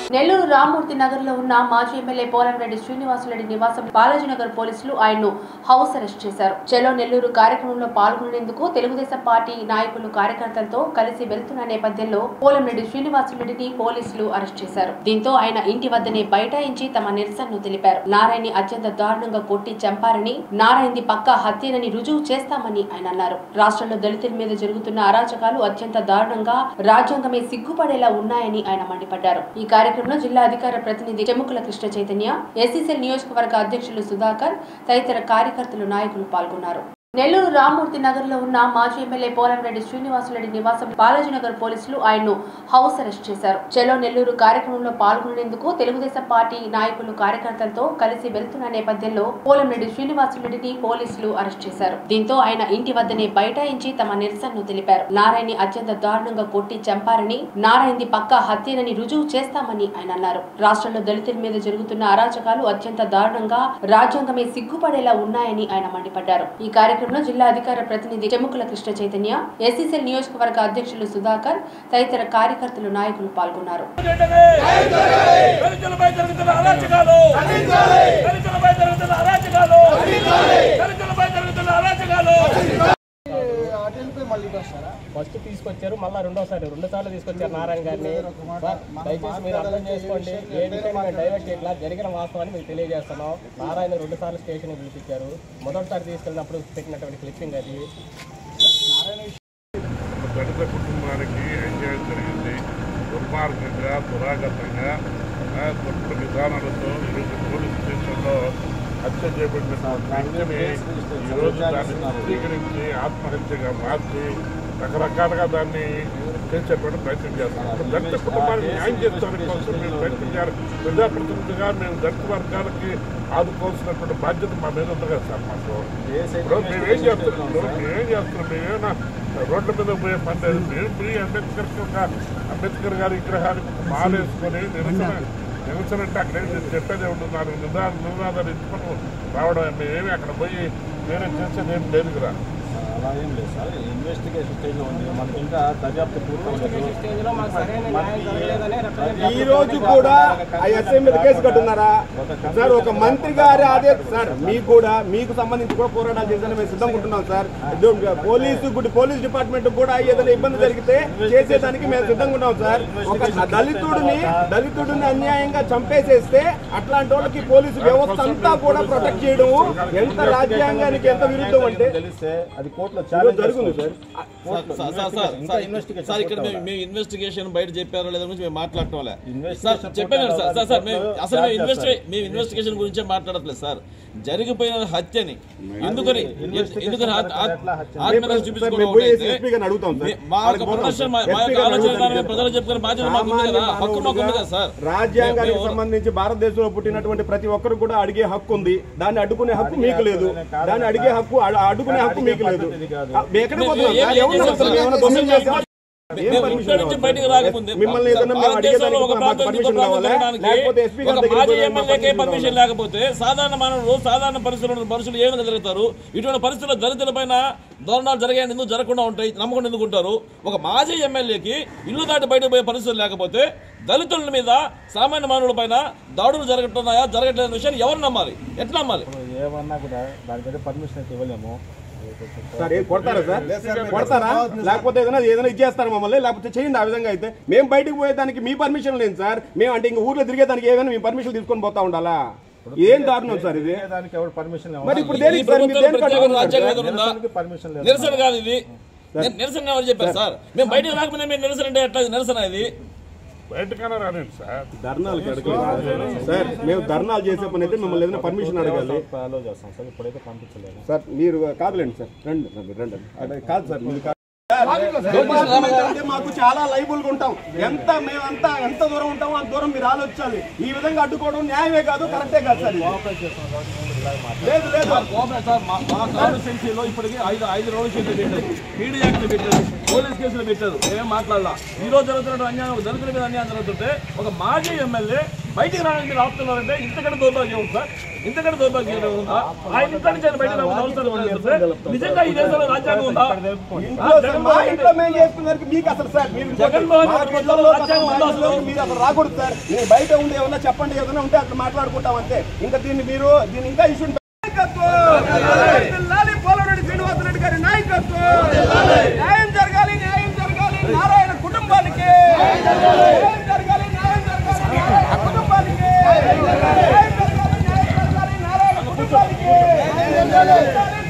నెల్లూరు రామ్మూర్తి నగర్ లో ఉన్న మాజీ ఎమ్మెల్యే పోలంరెడ్డి శ్రీనివాసరెడ్డి నివాసం బాలాజీనగర్ పోలీసులు ఆయన్ను హౌస్ అరెస్ట్ చేశారు చలో నెల్లూరు కార్యక్రమంలో పాల్గొనేందుకు తెలుగుదేశం పార్టీ నాయకులు కార్యకర్తలతో కలిసి వెళ్తున్న నేపథ్యంలో పోలంరెడ్డి శ్రీనివాసరెడ్డిని పోలీసులు అరెస్ట్ చేశారు దీంతో ఆయన ఇంటి వద్దనే బైఠాయించి తమ నిరసనను తెలిపారు నారాయణని అత్యంత దారుణంగా కొట్టి చంపారని నారాయణది పక్కా హత్యనని రుజువు చేస్తామని ఆయన అన్నారు రాష్ట్రంలో దళితుల మీద జరుగుతున్న అరాచకాలు అత్యంత దారుణంగా రాజ్యాంగమే సిగ్గుపడేలా ఉన్నాయని ఆయన మండిపడ్డారు ఈ కార్యక్రమంలో జిల్లా అధికార ప్రతినిధి చెముకుల కృష్ణ చైతన్య ఎస్సీసీఎల్ నియోజకవర్గ అధ్యక్షులు సుధాకర్ తదితర కార్యకర్తలు నాయకులు పాల్గొన్నారు నెల్లూరు రామ్మూర్తి నగర్ లో ఉన్న మాజీ ఎమ్మెల్యే పోలంరెడ్డి శ్రీనివాసరెడ్డి నివాసం బాలాజీనగర్ పోలీసులు ఆయన్ను హౌస్ అరెస్ట్ చేశారు చలో నెల్లూరు కార్యక్రమంలో పాల్గొనేందుకు తెలుగుదేశం పార్టీ నాయకులు కార్యకర్తలతో కలిసి వెళ్తున్న నేపథ్యంలో పోలంరెడ్డి శ్రీనివాసరెడ్డిని పోలీసులు అరెస్ట్ చేశారు దీంతో ఆయన ఇంటి వద్దనే బైఠాయించి తమ నిరసనను తెలిపారు నారాయణని అత్యంత దారుణంగా కొట్టి చంపారని నారాయణది పక్కా హత్యనని రుజువు చేస్తామని ఆయన అన్నారు రాష్ట్రంలో దళితుల మీద జరుగుతున్న అరాచకాలు అత్యంత దారుణంగా రాజ్యాంగమే సిగ్గుపడేలా ఉన్నాయని ఆయన మండిపడ్డారు ఈ కార్యక్రమంలో జిల్లా అధికార ప్రతినిధి చెముకుల కృష్ణ చైతన్య ఎస్సీసీఎల్ నియోజకవర్గ అధ్యక్షులు సుధాకర్ తదితర కార్యకర్తలు నాయకులు పాల్గొన్నారు దళితులపై జరుగుతున్న అరాచకాలు దళితులపై జరుగుతున్న అరాచకాలు దళితులపై జరుగుతున్న అరాచకాలు ఫస్ట్ తీసుకొచ్చారు మళ్ళీ రెండోసారి రెండు సార్లు తీసుకొచ్చారు నారాయణ గారిని సార్, దయచేసి మీరు అర్థం చేసుకోండి ఏ విషయాన్ని మేము డైవర్ట్ చేయట్లా జరిగిన వాస్తవాన్ని మీకు తెలియజేస్తున్నాం నారాయణ రెండు సార్లు స్టేషన్ పిలిపించారు మొదటిసారి తీసుకెళ్ళినప్పుడు పెట్టినటువంటి క్లిప్పింగ్ అది దళిత కుటుంబానికి అన్యాయం జరిగింది దుర్మార్గంగా దురాగతంగా ఆ, తప్పుడు విధానాలతో ఈరోజు పోలీస్ స్టేషన్లో హత్య చేపట్టిన వ్యక్తిని ఈరోజు దాన్ని చిత్రీకరించి ఆత్మహత్యగా మార్చి రకరకాలుగా దాన్ని చేసేటువంటి ప్రయత్నం చేస్తాం దళిత కుటుంబానికి న్యాయం చేస్తానికి కోసం మేము ప్రయత్నం చేయాలి ప్రజాప్రతినిధిగా మేము దళిత వర్గాలకి ఆదుకోవాల్సినటువంటి బాధ్యత మా మీద ఉంది కదా సార్ మాకు ఇప్పుడు మేము ఏం చేస్తున్నాం మేము ఏం చేస్తున్నాం మేమేమైనా రోడ్ల మీద పోయే పని లేదు మేము పోయి అంబేద్కర్ ఒక అంబేద్కర్ గారి విగ్రహానికి ఒక మాల వేసుకొని నిరసన నిరసన అంటే అక్కడ ఏం చెప్పేది ఉంటుంది నాలుగు నిదాన నినాదాలు ఇచ్చుకొని రావడం మేమేమి అక్కడ పోయి వేరే చేసేది ఏం లేదు కదా అలా ఏం లేదు సార్ ఇన్వెస్టిగేషన్ స్టేజ్లో ఉంది మనకి ఇంకా దర్యాప్తు పూర్తవలేదు స్టేజ్ లో మాకు సరైన న్యాయం జరగలేదని represent ఈ రోజు కూడా ఆ ఎస్ఐ మీద కేసు కట్టున్నారా సార్ ఒక మంత్రి గారి ఆదే సార్ మీకు కూడా మీకు సంబంధించి కూడా పోరాటాలు చేయాలని మేము సిద్ధంగా ఉంటున్నాం సార్ ఇదో పోలీసు గుడి పోలీస్ డిపార్ట్మెంట్ కూడా ఏదైనా ఇబ్బంది జరిగితే చేసేదానికి మేము సిద్ధంగా ఉన్నాం సార్ ఒక దళితుడిని దళితుడిని అన్యాయంగా చంపేసేస్తే అట్లాంటి వాళ్ళకి పోలీసు వ్యవస్థ అంతా కూడా ప్రొటెక్ట్ చేయడం ఎంత రాజ్యాంగానికి ఎంత విరుద్ధం అంటే తెలిస్తే అది కోర్టులో ఈరోజు ఛాలెంజ్ జరుగుతుంది sir sir sir sir sir investigation sir ఇక్కడ మేము మేము ఇన్వెస్టిగేషన్ బయట చెప్పారో లేదో గురించి మేము మాట్లాడటం లే సార్ ఇన్వెస్టిగేషన్ చెప్పాను కదా సార్ సార్ సార్ మేము అసలు మేము చార్జ్ ఇన్వెస్టి చేస్తారు. మేము ఇన్వెస్టిగేషన్ గురించే మాట్లాడట్లేదు సార్ జరిగిపోయిన హత్యని ఎందుకని ఇన్వెస్టిగేషన్ ఎందుకని ఆత్- ఆత్- ఎట్లా హత్య? ఆత్మహత్య మేము చూపించుకోవడం పోయి ఒకటైతే, ఎస్పీ గారిని అడుగుతాం సార్. మీ- మా యొక్క వాళ్ళకి పోతాం ప్రొఫెషన్ మా సార్. మా యొక్క ఎస్పీ గారిని ఆలోచన అడుగుతాం మేము ప్రజలు చెప్పుకునే బాధ్యత మాకు ఉంది కదా హక్కు మాకు ఉంది కదా సార్ రాజ్యాంగానికి మేము- సంబంధించి భారతదేశంలో పుట్టినటువంటి ప్రతి ఒక్కరు కూడా అడిగే హక్కు ఉంది దాన్ని అడ్డుకునే హక్కు మీకు లేదు దాన్ని అడిగే హక్కు అడ- అడ్డుకునే హక్కు మీకు లేదు ఆ, మేము ఎక్కడికి పోతున్నాం మేము సార్? ఏం ఎవరిని చేస్తాం అడుగుతున్నాం? సార్? ఏమైనా దొంగలు చేస్తామా? ఏం మేము permission ఇంట్లో నుంచి కావాలి? బయటికి రాకముందే మిమ్మల్ని ఏదైనా మేము భారతదేశంలో అడిగేదానికి ఒక మాకు ప్రాంతం నుంచి permission ఇంకో ప్రాంతం కావాలా? తిరగడానికి లేకపోతే SP గారి ఒక దగ్గరికి మాజీ పోయి మాకు ఎమ్మెల్యేకే permission పర్మిషన్ కావాలా? లేకపోతే సాధారణ మానవులు సాధారణ పరిస్థితుల్లో మనుషులు ఏ విధంగా జరుగుతారు ఇటువంటి పరిస్థితుల్లో దళితుల పైన దారుణాలు జరిగాయని ఎందుకు జరగకుండా ఉంటాయి నమ్మకుండా ఎందుకు ఉంటారు ఒక మాజీ ఎమ్మెల్యేకి ఇల్లు దాటి బయటకు పోయే పరిస్థితులు లేకపోతే దళితుల మీద సామాన్య మానవుల పైన దాడులు జరగట్టున్నాయా జరగట్లేని విషయాన్ని ఎవరు నమ్మాలి ఎట్లా నమ్మాలి ఏమన్నా కూడా దానికైతే పర్మిషన్ అయితే ఇవ్వలేము సార్ ఏం కొడతారా సార్ కొడతారా లేకపోతే ఏదైనా ఏదైనా ఇచ్చేస్తారా మమ్మల్ని లేకపోతే చేయండి ఆ విధంగా అయితే మేము బయటకు పోయేదానికి మీ పర్మిషన్ లేదు సార్ మేము అంటే ఇంక ఊర్లో తిరిగేదానికి ఏమైనా మీ పర్మిషన్ తీసుకొని పోతా ఉండాలా ఏం దారుణం సార్ ఇది దానికి ఎవరు పర్మిషన్ మరి ఇప్పుడు ఈ దేనికి సార్ మీరు ప్రభుత్వం దేనికి ప్రత్యేక అడ్డుకుంటున్నారు రాజ్యాంగం సార్? ఏదో ఉందా పర్మిషన్ లేదు నిరసన కాదు ఇది ని- నిరసన ఎవరు చెప్పారు సార్ మేము బయటకు రాకపోతే మేము నిరసన అంటే ఎట్లా ఇది నిరసన ఇది బయటకైనా రాలేదు సార్ ధర్నాలు అడగాలి సార్ మేము ధర్నాలు చేసే పని అయితే మిమ్మల్ని ఏదైనా పర్మిషన్ అడగాలి అలో చేస్తాం సార్ ఇప్పుడైతే పంపించలేదు సార్ మీరు కాదులేండి సార్ రండి రండి రండి అదే కాదు సార్ మీరు కాదు. డిపార్ట్మెంట్ అంటే మాకు చాలా లైబుల్ గా ఉంటాం ఎంత మేమంతా ఎంత దూరం ఉంటామో అంత దూరం మీరు ఆలోచించాలి ఈ విధంగా అడ్డుకోవడం న్యాయమే కాదు కరెక్టే కాదు సార్ ఇది. లేదు లేదు కోపం సార్ మా మా కాన్స్టిట్యున్సీలో ఇప్పటికి ఐదు ఐదు రోజులు కేసులు పెట్టారు పీడీ యాక్ట్ పెట్టారు పోలీస్ కేసులు పెట్టారు ఏమేం మాట్లాడాల ఈ రోజు జరుగుతున్న అన్యాయం ఒక దళితుల మీద అన్యాయం జరుగుతుంటే ఒక మాజీ ఎమ్మెల్యే బయటికి రావడానికి మీరు ఆపుతున్నారంటే ఇంతకంటే దౌర్భాగ్యం ఉందా ఇంతకంటే దౌర్భాగ్యం ఉందా ఆయన ఇంత నుంచి ఆయన బయటకు రావడం అవసరం లేదు. నిజంగా ఈ దేశంలో రాజ్యాంగం ఉందా ఆ, మా ఇంట్లో మేము చేసుకున్నారు మీకు అసలు సార్ మీరు ఇంకోటి, జగన్మోహన్ మా రెడ్డి పిల్లలు మధ్యలో అసలు రాజ్యాంగం మా ఉందా ఇంట్లో అసలు? మీరు అసలు రాకూడదు సార్ మీరు బయట ఉండి ఏమన్నా చెప్పండి ఏదైనా ఉంటే అట్లా మాట్లాడుకుంటాం అంతే ఇంకా దీన్ని మీరు దీన్ని ఇంకా ఇష్యూ పోలరెడ్డి శ్రీనివాసరెడ్డి గారి నాయకత్వం న్యాయం జరగాలి న్యాయం జరగాలి నారాయణ కుటుంబానికి న్యాయం జరగాలి న్యాయం జరగాలి నారాయణ కుటుంబానికి న్యాయం జరగాలి న్యాయం జరగాలి నారాయణ కుటుంబానికి న్యాయం జరగాలి